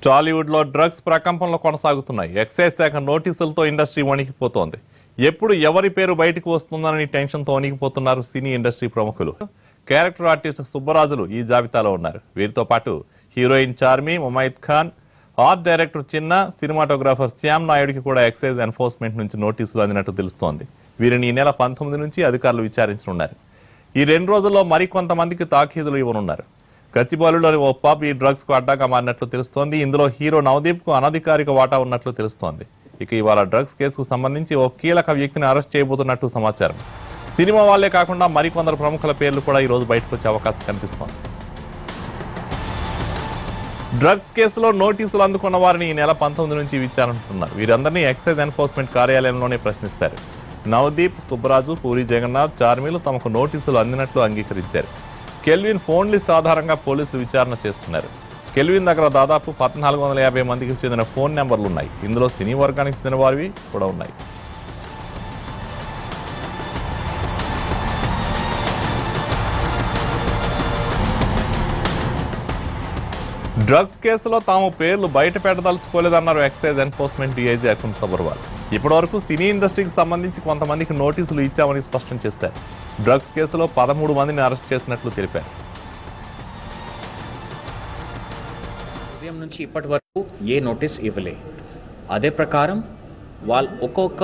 టాలీవుడ్ లో డ్రగ్స్ ప్రకంపనలు కొనసాగుతున్నాయి ఎక్సైజ్ శాఖ నోటీసులతో ఇండస్ట్రీ వణికిపోతోంది ఎప్పుడు ఎవరి పేరు బయటకు వస్తుందనని టెన్షన్తో వణికిపోతున్నారు సినీ ఇండస్ట్రీ ప్రముఖులు క్యారెక్టర్ ఆర్టిస్ట్ సుబ్బరాజులు ఈ జాబితాలో ఉన్నారు వీరితో పాటు heroine Charmi Mumaith Khan art director చిన్న సినిమాటోగ్రాఫర్ శ్యామ్ నాయుడికి కూడా ఎక్సైజ్ ఎన్ఫోర్స్మెంట్ నుంచి నోటీసులు అందినట్టు తెలుస్తోంది వీరిని ఈ నెల పంతొమ్మిది నుంచి అధికారులు విచారించనున్నారు ఈ రెండు రోజుల్లో మరికొంతమందికి తాకీదులు ఇవ్వనున్నారు గచ్చిబౌలిలోని ఓ పబ్ ఈ డ్రగ్స్ కు అడ్డాగా మారినట్లు తెలుస్తోంది ఇందులో హీరో నవదీప్ కు అనధికారిక వాటా ఉన్నట్లు తెలుస్తోంది ఇక ఇవాళ డ్రగ్స్ కేసుకు సంబంధించి ఓ కీలక వ్యక్తిని అరెస్ట్ చేయబోతున్నట్టు సమాచారం సినిమా వాళ్లే కాకుండా మరికొందరు ప్రముఖుల పేర్లు కూడా ఈ రోజు బయటకు వచ్చే అవకాశం కనిపిస్తోంది డ్రగ్స్ కేసులో నోటీసులు అందుకున్న వారిని ఈ నెల పంతొమ్మిది నుంచి విచారించుతున్నారు వీరందరినీ ఎక్సైజ్ ఎన్ఫోర్స్మెంట్ కార్యాలయంలోనే ప్రశ్నిస్తారు నవదీప్ సుబ్బరాజు పూరి జగన్నాథ్ చార్మీలు తమకు నోటీసులు అందినట్లు అంగీకరించారు కెల్విన్ ఫోన్ లిస్ట్ ఆధారంగా పోలీసులు విచారణ చేస్తున్నారు కెల్విన్ దగ్గర దాదాపు పద్నాలుగు వందల యాభై మందికి చెందిన ఫోన్ నెంబర్లు ఉన్నాయి ఇందులో సినీ వర్గానికి చెందిన వారివి కూడా ఉన్నాయి డ్రగ్స్ కేసులో తాము పేర్లు బయట పెట్టదలుచుకోలేదన్నారు excise enforcement DIG Akun Sabharwal ఇప్పటివరకు సినీ ఇండస్ట్రీకి సంబంధించి కొంతమందికి నోటీసులు ఇచ్చామని స్పష్టం చేశారు డ్రగ్స్ కేసులో పదమూడు మందిని అరెస్ట్ చేసినట్లు తెలిపారు ఉదయం నుంచి ఇప్పటి వరకు ఏ నోటీస్ ఇవ్వలే అదే ప్రకారం వాళ్ళు ఒక్కొక్క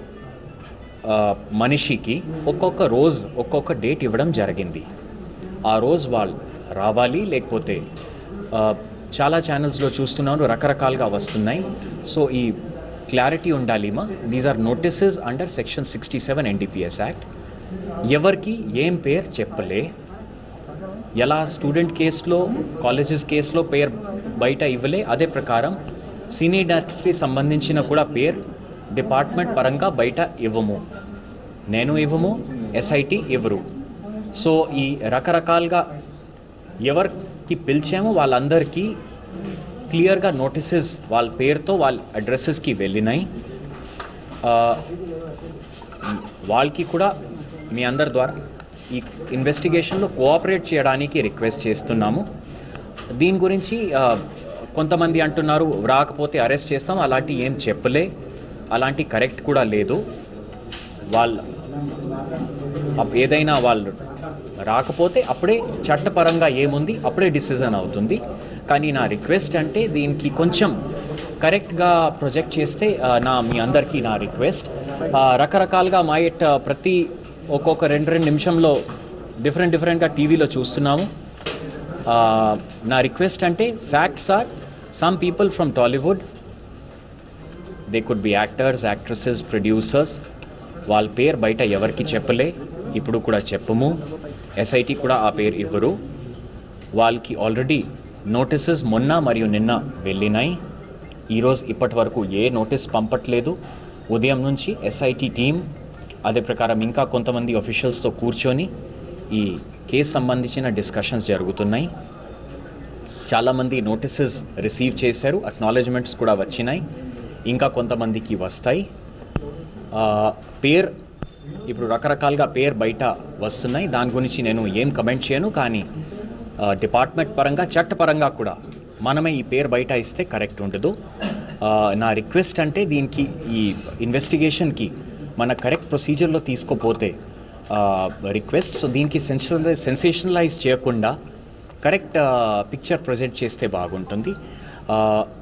ఆ, మనిషికి ఒక్కొక్క రోజు ఒక్కొక్క డేట్ ఇవ్వడం జరిగింది ఆ రోజు వాళ్ళు రావాలి లేకపోతే ఆ, చాలా ఛానల్స్లో చూస్తున్నాను రకరకాలుగా వస్తున్నాయి సో ఈ క్లారిటీ ఉండాలి మా these are notices under section sixty seven NDPS act ఎవరికి ఏం పేరు చెప్పలే ఎలా స్టూడెంట్ కేసులో కాలేజెస్ కేసులో పేరు బయట ఇవ్వలే అదే ప్రకారం సినీ ఇండస్ట్రీ సంబంధించిన కూడా పేరు డిపార్ట్మెంట్ పరంగా బయట ఇవ్వము నేను ఇవ్వము ఎస్ఐటి ఇవ్వరు సో ఈ రకరకాలుగా ఎవరికి పిలిచామో వాళ్ళందరికీ క్లియర్గా నోటీసెస్ వాళ్ళ పేరుతో వాళ్ళ అడ్రస్సెస్కి వెళ్ళినాయి ఆ, వాళ్ళకి కూడా మీ అందరి ద్వారా ఈ ఇన్వెస్టిగేషన్లో కోఆపరేట్ చేయడానికి రిక్వెస్ట్ చేస్తున్నాము దీని గురించి ఆ, కొంతమంది అంటున్నారు రాకపోతే అరెస్ట్ చేస్తాం అలాంటి ఏం చెప్పలే అలాంటి కరెక్ట్ కూడా లేదు వాళ్ళ అప్- ఏదైనా వాళ్ళు రాకపోతే అప్పుడే చట్టపరంగా ఏముంది అప్పుడే డిసిజన్ అవుతుంది కానీ నా రిక్వెస్ట్ అంటే దీనికి కొంచెం కరెక్ట్గా ప్రొజెక్ట్ చేస్తే ఆ, నా మీ అందరికీ నా రిక్వెస్ట్ ఆ, రకరకాలుగా మా ఇట్ ప్రతి ఒక్కొక్క రెండు రెండు నిమిషంలో డిఫరెంట్ డిఫరెంట్గా టీవీలో చూస్తున్నాము ఆ, నా రిక్వెస్ట్ అంటే facts are some people from Tollywood they could be actors actresses producers వాళ్ళ పేరు బయట ఎవరికి చెప్పలే ఇప్పుడు కూడా చెప్పము ఎస్ఐటి కూడా ఆ పేరు ఇవ్వరు వాళ్ళకి ఆల్రెడీ నోటీసెస్ మొన్న మరియు నిన్న వెళ్ళినాయి ఈరోజు ఇప్పటి వరకు ఏ నోటీస్ పంపట్లేదు ఉదయం నుంచి ఎస్ఐటి టీం అదే ప్రకారం ఇంకా కొంతమంది అఫీషియల్స్తో కూర్చొని ఈ కేసు సంబంధించిన డిస్కషన్స్ జరుగుతున్నాయి చాలామంది నోటీసెస్ రిసీవ్ చేశారు అక్నాలెడ్జ్మెంట్స్ కూడా వచ్చినాయి ఇంకా కొంతమందికి వస్తాయి ఆ, పేర్ ఇప్పుడు రకరకాలుగా పేరు బయట వస్తున్నాయి దాని గురించి నేను ఏం కమెంట్ చేయను కానీ ఆ, డిపార్ట్మెంట్ పరంగా చట్టపరంగా కూడా మనమే ఈ పేరు బయట ఇస్తే కరెక్ట్ ఉండదు ఆ, నా రిక్వెస్ట్ అంటే దీనికి ఈ ఇన్వెస్టిగేషన్కి మన కరెక్ట్ ప్రొసీజర్లో తీసుకోపోతే రిక్వెస్ట్ సో దీనికి సెన్షనలైజ్ సెన్సేషనలైజ్ చేయకుండా కరెక్ట్ పిక్చర్ ప్రజెంట్ చేస్తే బాగుంటుంది ఆ,